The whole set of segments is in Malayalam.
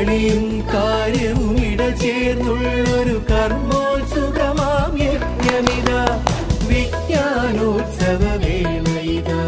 കളിയും കാര്യവും ഇടചേർന്നുള്ളൊരു കർമ്മോത്സുകമാം യജ്ഞമിത വിജ്ഞാനോത്സവ വേളയിതാ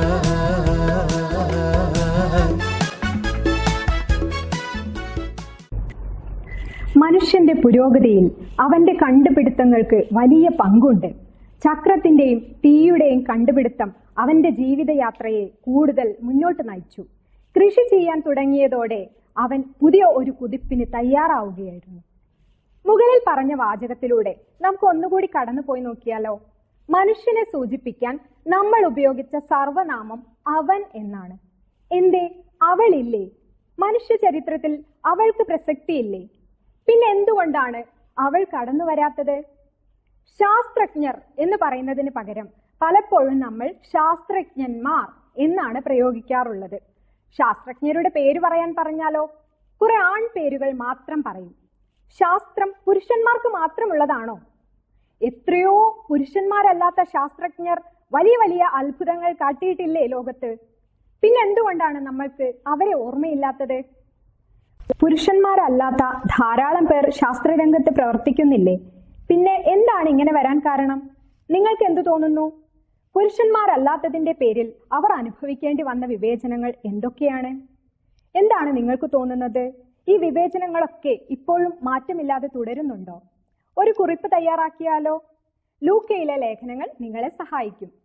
മനുഷ്യന്റെ പുരോഗതിയിൽ അവന്റെ കണ്ടുപിടുത്തങ്ങൾക്ക് വലിയ പങ്കുണ്ട് ചക്രത്തിന്റെയും തീയുടെയും കണ്ടുപിടുത്തം അവന്റെ ജീവിതയാത്രയെ കൂടുതൽ മുന്നോട്ട് നയിച്ചു കൃഷി ചെയ്യാൻ തുടങ്ങിയതോടെ അവൻ പുതിയ ഒരു കുതിപ്പിന് തയ്യാറാവുകയായിരുന്നു മുകളിൽ പറഞ്ഞ വാചകത്തിലൂടെ നമുക്ക് ഒന്നുകൂടി കടന്നുപോയി നോക്കിയാലോ മനുഷ്യനെ സൂചിപ്പിക്കാൻ നമ്മൾ ഉപയോഗിച്ച സർവനാമം അവൻ എന്നാണ് എന്തേ അവളില്ലേ മനുഷ്യ ചരിത്രത്തിൽ അവൾക്ക് പ്രസക്തിയില്ലേ പിന്നെ എന്തുകൊണ്ടാണ് അവൾ കടന്നു വരാത്തത് ശാസ്ത്രജ്ഞർ എന്ന് പറയുന്നതിന് പകരം പലപ്പോഴും നമ്മൾ ശാസ്ത്രജ്ഞന്മാർ എന്നാണ് പ്രയോഗിക്കാറുള്ളത് ശാസ്ത്രജ്ഞരുടെ പേര് പറയാൻ പറഞ്ഞാലോ കുറെ ആൺ പേരുകൾ മാത്രം പറയും ശാസ്ത്രം പുരുഷന്മാർക്ക് മാത്രമുള്ളതാണോ എത്രയോ പുരുഷന്മാരല്ലാത്ത ശാസ്ത്രജ്ഞർ വലിയ വലിയ അത്ഭുതങ്ങൾ കാട്ടിയിട്ടില്ലേ ലോകത്ത് പിന്നെ എന്തുകൊണ്ടാണ് നമ്മൾക്ക് അവരെ ഓർമ്മയില്ലാത്തത് പുരുഷന്മാരല്ലാത്ത ധാരാളം പേർ ശാസ്ത്രരംഗത്ത് പ്രവർത്തിക്കുന്നില്ലേ പിന്നെ എന്താണ് ഇങ്ങനെ വരാൻ കാരണം നിങ്ങൾക്ക് എന്തു തോന്നുന്നു പുരുഷന്മാരല്ലാത്തതിന്റെ പേരിൽ അവർ അനുഭവിക്കേണ്ടി വന്ന വിവേചനങ്ങൾ എന്തൊക്കെയാണ് എന്താണ് നിങ്ങൾക്ക് തോന്നുന്നത് ഈ വിവേചനങ്ങളൊക്കെ ഇപ്പോഴും മാറ്റമില്ലാതെ തുടരുന്നുണ്ടോ ഒരു കുറിപ്പ് തയ്യാറാക്കിയാലോ ലൂക്കയിലെ ലേഖനങ്ങൾ നിങ്ങളെ സഹായിക്കും